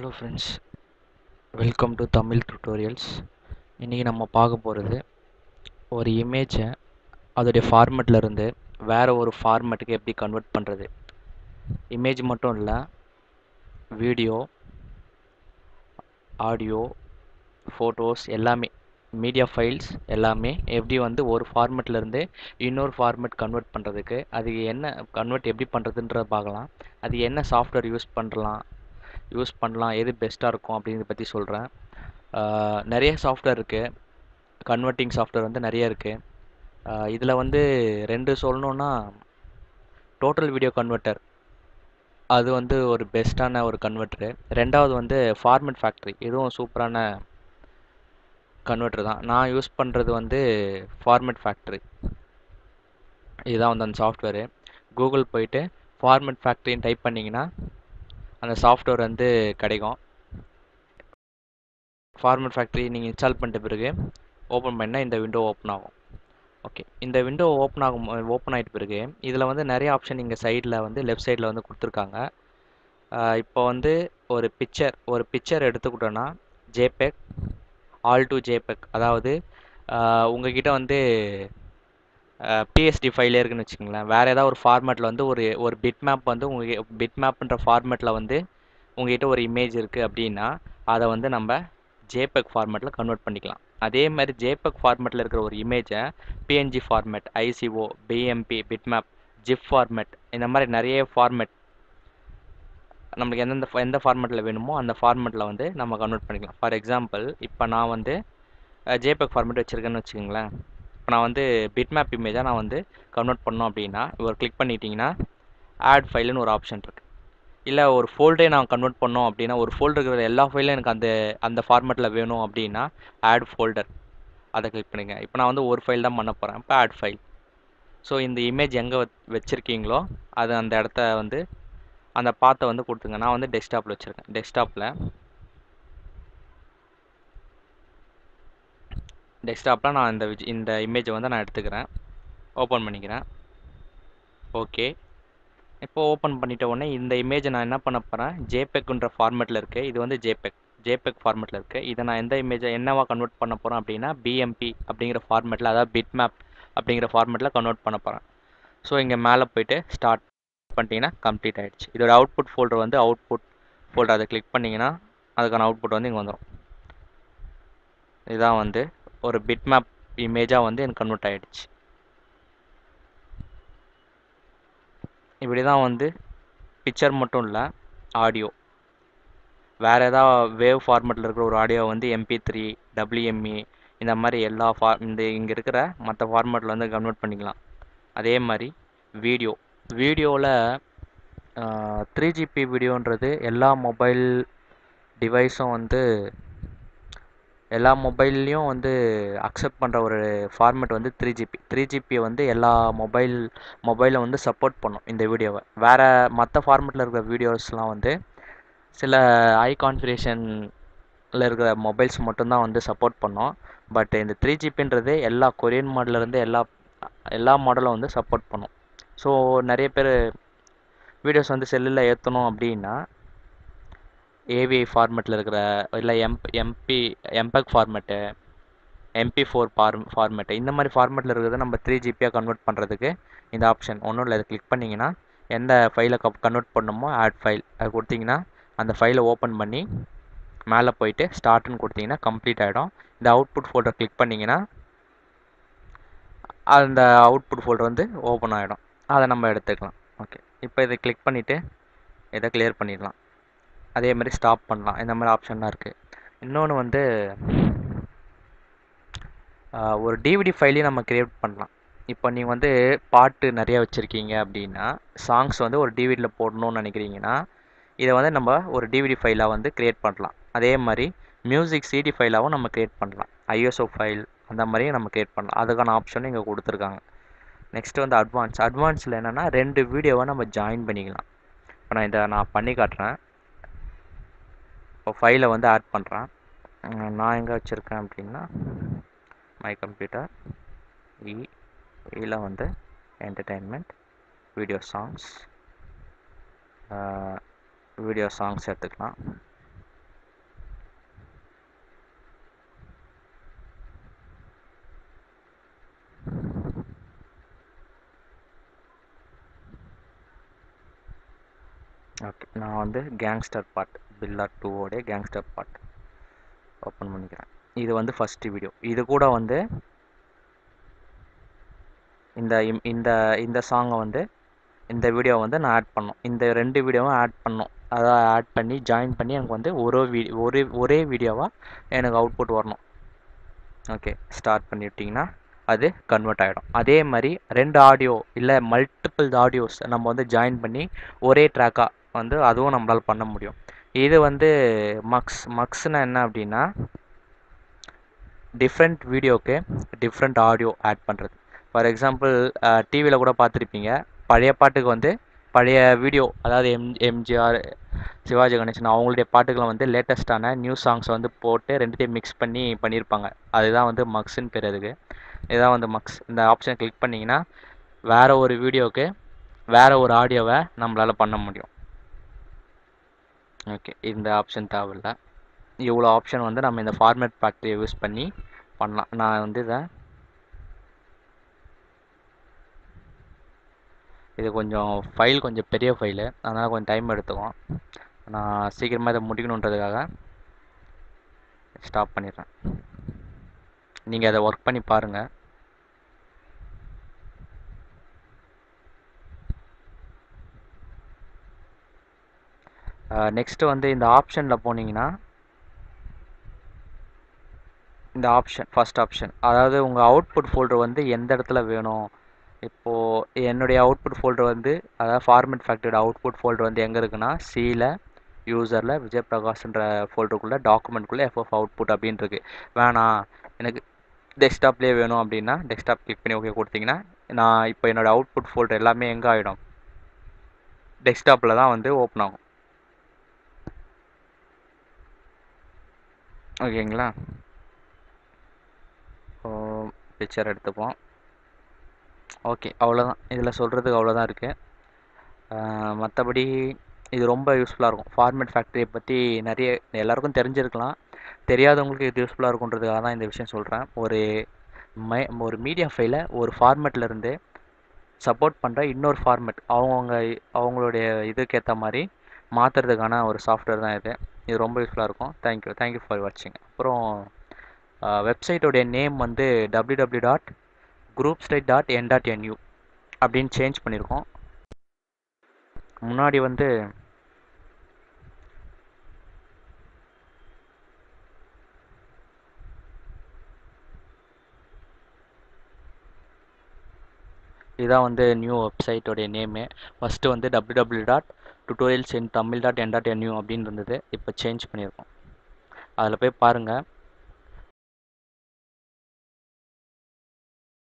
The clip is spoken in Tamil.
hello friends welcome to Tamil tutorials இன்றைக்கி நம்ம பார்க்க போகிறது ஒரு இமேஜை அதோடைய ஃபார்மெட்டில் இருந்து வேறு ஒரு ஃபார்மெட்டுக்கு எப்படி கன்வெர்ட் பண்ணுறது இமேஜ் மட்டும் இல்லை வீடியோ ஆடியோ ஃபோட்டோஸ் எல்லாமே மீடியா ஃபைல்ஸ் எல்லாமே எப்படி வந்து ஒரு ஃபார்மெட்டில் இருந்து இன்னொரு ஃபார்மெட் கன்வெர்ட் பண்ணுறதுக்கு அது என்ன கன்வெர்ட் எப்படி பண்ணுறதுன்றத பார்க்கலாம் அது என்ன சாஃப்ட்வேர் யூஸ் பண்ணலாம் யூஸ் பண்ணலாம் எது பெஸ்ட்டாக இருக்கும் அப்படிங்கிறத பற்றி சொல்கிறேன் நிறைய சாஃப்ட்வேர் இருக்குது கன்வெர்ட்டிங் சாஃப்ட்வேர் வந்து நிறைய இருக்குது இதில் வந்து ரெண்டு சொல்லணுன்னா டோட்டல் வீடியோ கன்வெர்ட்டர் அது வந்து ஒரு பெஸ்ட்டான ஒரு கன்வெர்ட்ரு ரெண்டாவது வந்து ஃபார்மெட் ஃபேக்ட்ரி இதுவும் சூப்பரான கன்வெர்ட்ரு தான் நான் யூஸ் பண்ணுறது வந்து ஃபார்மெட் ஃபேக்ட்ரி இதுதான் வந்து அந்த சாஃப்ட்வேரு கூகுள் போயிட்டு ஃபார்மெட் ஃபேக்ட்ரின்னு டைப் பண்ணிங்கன்னா அந்த சாஃப்ட்வேர் வந்து கிடைக்கும் ஃபார்மெட் ஃபேக்ட்ரி நீங்கள் இன்ஸ்டால் பண்ணிட்ட பிறகு ஓப்பன் பண்ணால் இந்த விண்டோ ஓப்பன் ஆகும் ஓகே இந்த விண்டோ ஓப்பன் ஆகும் ஓப்பன் ஆகிட்ட பிறகு இதில் வந்து நிறைய ஆப்ஷன் இங்கே சைடில் வந்து லெஃப்ட் சைடில் வந்து கொடுத்துருக்காங்க இப்போ வந்து ஒரு பிக்சர் ஒரு பிக்சர் எடுத்துக்கிட்டோன்னா ஜேபெக் ஆல் டு ஜேபெக் அதாவது உங்ககிட்ட வந்து பிஎஸ்டி ஃபைலே இருக்குன்னு வச்சுக்கோங்களேன் வேறு ஏதாவது ஒரு ஃபார்மேட்டில் வந்து ஒரு ஒரு பிட் மேப் வந்து உங்கள் பிட் மேப்ன்ற ஃபார்மேட்டில் வந்து உங்ககிட்ட ஒரு இமேஜ் இருக்குது அப்படின்னா அதை வந்து நம்ம ஜேபெக் ஃபார்மேட்டில் கன்வெர்ட் பண்ணிக்கலாம் அதே மாதிரி ஜேபெக் ஃபார்மேட்டில் இருக்கிற ஒரு இமேஜை PNG format ICO BMP bitmap GIF format இந்த மாதிரி நிறைய ஃபார்மேட் நம்மளுக்கு எந்தெந்த எந்த ஃபார்மேட்டில் வேணுமோ அந்த ஃபார்மேட்டில் வந்து நம்ம கன்வெர்ட் பண்ணிக்கலாம் ஃபார் எக்ஸாம்பிள் இப்போ நான் வந்து ஜேபெக் ஃபார்மேட் வச்சுருக்கேன்னு வச்சுக்கோங்களேன் இப்போ நான் வந்து பிட்மேப் இமேஜாக நான் வந்து கன்வெர்ட் பண்ணோம் அப்படின்னா ஒரு கிளிக் பண்ணிட்டீங்கன்னா ஆட் ஃபைலுன்னு ஒரு ஆப்ஷன் இருக்குது இல்லை ஒரு ஃபோல்டே நான் கன்வெர்ட் பண்ணோம் அப்படின்னா ஒரு ஃபோல்டர் இருக்கிற எல்லா ஃபைலும் எனக்கு அந்த அந்த ஃபார்மேட்டில் வேணும் அப்படின்னா ஆட் ஃபோல்டர் அதை கிளிக் பண்ணுங்க இப்போ நான் வந்து ஒரு ஃபைல் தான் பண்ண போகிறேன் இப்போ ஆட் ஃபைல் ஸோ இந்த இமேஜ் எங்கே வச்சுருக்கீங்களோ அது அந்த இடத்த வந்து அந்த பாத்தை வந்து கொடுத்துங்க நான் வந்து டெஸ்க்டாப்பில் வச்சுருக்கேன் டெஸ்க்டாப்பில் டெஸ்க்டாப்பில் நான் இந்த இந்த இமேஜை வந்து நான் எடுத்துக்கிறேன் ஓப்பன் பண்ணிக்கிறேன் ஓகே இப்போ ஓப்பன் பண்ணிட்ட உடனே இந்த இமேஜை நான் என்ன பண்ண போகிறேன் ஜேபெக்ன்ற ஃபார்மேட்டில் இருக்குது இது வந்து ஜேபெக் ஜேபெக் ஃபார்மேட்டில் இருக்குது இதை நான் எந்த இமேஜை என்னவா கன்வெர்ட் பண்ண போகிறேன் அப்படின்னா பிஎம்பி அப்படிங்கிற ஃபார்மேட்டில் அதாவது பிட் மேப் அப்படிங்கிற ஃபார்மேட்டில் கன்வெர்ட் பண்ண போகிறேன் ஸோ இங்கே மேலே போயிட்டு ஸ்டார்ட் பண்ணிட்டீங்கன்னா கம்ப்ளீட் ஆகிடுச்சு இதோட அவுட்புட் ஃபோல்டர் வந்து அவுட்புட் ஃபோல்டர் அதை கிளிக் பண்ணிங்கன்னா அதுக்கான அவுட்புட் வந்து இங்கே வந்துடும் இதுதான் வந்து ஒரு பிட் மேப் இமேஜாக வந்து எனக்கு கன்வெர்ட் ஆகிடுச்சு இப்படி தான் வந்து பிக்சர் மட்டும் இல்லை ஆடியோ வேறு ஏதாவது வேவ் ஃபார்மேட்டில் இருக்கிற ஒரு ஆடியோ வந்து எம்பி த்ரீ டபிள்யூஎம்இ இந்த மாதிரி எல்லா ஃபார் இந்த இங்கே இருக்கிற மற்ற ஃபார்மேட்டில் வந்து கன்வெர்ட் பண்ணிக்கலாம் அதே மாதிரி வீடியோ வீடியோவில் த்ரீ ஜிபி வீடியோன்றது எல்லா மொபைல் டிவைஸும் வந்து எல்லா மொபைல்லையும் வந்து அக்செப்ட் பண்ணுற ஒரு ஃபார்மேட் வந்து த்ரீ ஜிபி த்ரீ ஜிபி வந்து எல்லா மொபைல் மொபைலில் வந்து சப்போர்ட் பண்ணும் இந்த வீடியோவை வேறு மற்ற ஃபார்மேட்டில் இருக்கிற வீடியோஸ்லாம் வந்து சில ஹை கான்ஃபிகரேஷனில் இருக்கிற மொபைல்ஸ் மட்டும்தான் வந்து சப்போர்ட் பண்ணோம் பட் இந்த த்ரீ ஜிபின்றது எல்லா கொரியன் மாடலேருந்து எல்லா எல்லா மாடலும் வந்து சப்போர்ட் பண்ணும் ஸோ நிறைய பேர் வீடியோஸ் வந்து செல்லில் ஏற்றணும் அப்படின்னா ஏவிஐ ஃபார்மேட்டில் இருக்கிற இல்லை எம்ப் MP MPEG format MP four four format இந்த மாதிரி ஃபார்மேட்டில் இருக்கிறத நம்ம த்ரீ ஜிபியாக கன்வெர்ட் பண்ணுறதுக்கு இந்த ஆப்ஷன் ஒன்றும் இல்லை அதை கிளிக் பண்ணிங்கன்னா எந்த ஃபைலை கன்வெர்ட் பண்ணணுமோ ஆட் ஃபைல் அது கொடுத்தீங்கன்னா அந்த ஃபைலை ஓப்பன் பண்ணி மேலே போயிட்டு ஸ்டார்ட்னு கொடுத்தீங்கன்னா கம்ப்ளீட் ஆகிடும் இந்த அவுட்புட் ஃபோல்டர் கிளிக் பண்ணிங்கன்னா அந்த அவுட்புட் ஃபோல்டர் வந்து ஓப்பன் ஆகிடும் அதை நம்ம எடுத்துக்கலாம் ஓகே இப்போ இதை கிளிக் பண்ணிவிட்டு இதை கிளியர் பண்ணிடலாம் அதே மாதிரி ஸ்டாப் பண்ணலாம் இந்த மாதிரி ஆப்ஷன்லாம் இருக்குது இன்னொன்று வந்து ஒரு டிவிடி ஃபைலையும் நம்ம க்ரியேட் பண்ணலாம் இப்போ நீங்கள் வந்து பாட்டு நிறைய வச்சுருக்கீங்க அப்படின்னா சாங்ஸ் வந்து ஒரு டிவிடியில் போடணும்னு நினைக்கிறீங்கன்னா இதை வந்து நம்ம ஒரு டிவிடி ஃபைலாக வந்து க்ரியேட் பண்ணலாம் அதே மாதிரி மியூசிக் சிடி ஃபைலாகவும் நம்ம க்ரியேட் பண்ணலாம் ஐஎஸ்ஓ ஃபைல் அந்த மாதிரியும் நம்ம க்ரியேட் பண்ணலாம் அதுக்கான ஆப்ஷனும் இங்கே கொடுத்துருக்காங்க நெக்ஸ்ட்டு வந்து அட்வான்ஸ் அட்வான்ஸில் என்னென்னா ரெண்டு வீடியோவை நம்ம ஜாயின் பண்ணிக்கலாம் இப்போ நான் இதை நான் பண்ணி காட்டுறேன் இப்போ ஃபைலை வந்து ஆட் பண்ணுறேன் நான் எங்கே வச்சுருக்கேன் அப்படின்னா மை கம்ப்யூட்டர் இ இதில் வந்து entertainment video songs video songs எடுத்துக்கலாம் ஓகே நான் வந்து கேங்ஸ்டர் பார்ட் பில்லா டூவோடைய கேங்ஸ்டர் பார்ட் ஓப்பன் பண்ணிக்கிறேன் இது வந்து ஃபஸ்ட்டு வீடியோ இது கூட வந்து இந்த இம்- இந்த இந்த சாங்கை வந்து இந்த வீடியோ வந்து நான் ஆட் பண்ணோம் இந்த ரெண்டு வீடியோவும் ஆட் பண்ணோம் அதான் ஆட் பண்ணி ஜாயின் பண்ணி எனக்கு வந்து ஒரு வீ ஒரே ஒரே வீடியோவாக எனக்கு அவுட்புட் வரணும் ஓகே ஸ்டார்ட் பண்ணிவிட்டிங்கன்னா அது கன்வெர்ட் ஆகிடும் அதே மாதிரி ரெண்டு ஆடியோ இல்லை மல்டிபிள் ஆடியோஸ் நம்ம வந்து ஜாயின் பண்ணி ஒரே ட்ராக்காக வந்து அதுவும் நம்மளால் பண்ண முடியும் இது வந்து மக்ஸ் மக்ஸ்னா என்ன அப்படின்னா டிஃப்ரெண்ட் வீடியோக்கு டிஃப்ரெண்ட் ஆடியோ ஆட் பண்ணுறது ஃபார் எக்ஸாம்பிள் டிவியில் கூட பார்த்துருப்பீங்க பழைய பாட்டுக்கு வந்து பழைய வீடியோ அதாவது எம் எம்ஜிஆர் சிவாஜி கணேசன் அவங்களுடைய பாட்டுகளை வந்து லேட்டஸ்ட்டான நியூ சாங்ஸை வந்து போட்டு ரெண்டுத்தையும் மிக்ஸ் பண்ணி பண்ணியிருப்பாங்க அதுதான் வந்து மக்ஸ்ன்னு பேர் அதுக்கு இதுதான் வந்து மக்ஸ் இந்த ஆப்ஷனை கிளிக் பண்ணிங்கன்னா வேறு ஒரு வீடியோவுக்கு வேறு ஒரு ஆடியோவை நம்மளால் பண்ண முடியும் ஓகே இந்த ஆப்ஷன் தேவையில்ல இவ்வளோ ஆப்ஷன் வந்து நம்ம இந்த ஃபார்மேட் பேக்டரியை யூஸ் பண்ணி பண்ணலாம் நான் வந்து இதை இது கொஞ்சம் ஃபைல் கொஞ்சம் பெரிய ஃபைலு அதனால் கொஞ்சம் டைம் எடுத்துக்கும் நான் சீக்கிரமாக இதை முடிக்கணுன்றதுக்காக ஸ்டாப் பண்ணிடுறேன் நீங்கள் அதை ஒர்க் பண்ணி பாருங்கள் நெக்ஸ்ட்டு வந்து இந்த ஆப்ஷனில் போனீங்கன்னா இந்த ஆப்ஷன் ஃபர்ஸ்ட் ஆப்ஷன் அதாவது உங்கள் அவுட்புட் ஃபோல்டர் வந்து எந்த இடத்துல வேணும் இப்போது என்னுடைய அவுட்புட் ஃபோல்டர் வந்து அதாவது ஃபார்மேட் ஃபேக்டரியோட அவுட்புட் ஃபோல்டர் வந்து எங்கே இருக்குன்னா சியில் யூசரில் விஜய் பிரகாஷ்ன்ற ஃபோல்டருக்குள்ளே டாக்குமெண்ட்குள்ளே எஃப்எஃப் அவுட்புட் அப்படின்னு இருக்கு வேணாம் எனக்கு டெஸ்க்டாப்லேயே வேணும் அப்படின்னா டெஸ்க்டாப் கிளிக் பண்ணி ஓகே கொடுத்தீங்கன்னா நான் இப்போ என்னோடய அவுட்புட் ஃபோல்டர் எல்லாமே எங்கே ஆகிடும் டெஸ்க்டாப்பில் தான் வந்து ஓப்பன் ஆகும் ஓகேங்களா பிக்சர் எடுத்துப்போம் ஓகே அவ்வளோதான் இதில் சொல்கிறதுக்கு அவ்வளோதான் இருக்குது மற்றபடி இது ரொம்ப யூஸ்ஃபுல்லாக இருக்கும் ஃபார்மேட் ஃபேக்ட்ரியை பற்றி நிறைய எல்லாருக்கும் தெரிஞ்சிருக்கலாம் தெரியாதவங்களுக்கு இது யூஸ்ஃபுல்லாக இருக்குன்றதுக்காக தான் இந்த விஷயம் சொல்கிறேன் ஒரு மை ஒரு மீடியா ஃபைலை ஒரு ஃபார்மேட்டில் இருந்து சப்போர்ட் பண்ணுற இன்னொரு ஃபார்மேட் அவங்கவுங்க அவங்களுடைய இதுக்கேற்ற மாதிரி மாற்றுறதுக்கான ஒரு சாஃப்ட்வேர் தான் இது இது ரொம்ப யூஸ்ஃபுல்லாக இருக்கும் தேங்க்யூ தேங்க்யூ ஃபார் வாட்சிங் அப்புறம் வெப்சைட்டோடைய நேம் வந்து W W dot group state dot N dot N U அப்படின்னு சேஞ்ச் பண்ணியிருக்கோம் முன்னாடி வந்து இதான் வந்து நியூ வெப்சைட்டோடைய நேமு ஃபஸ்ட்டு வந்து W W dot tutorials in Tamil dot N dot N U அப்படின்னு இருந்தது இப்போ சேஞ்ச் பண்ணியிருக்கோம் அதில் போய் பாருங்கள்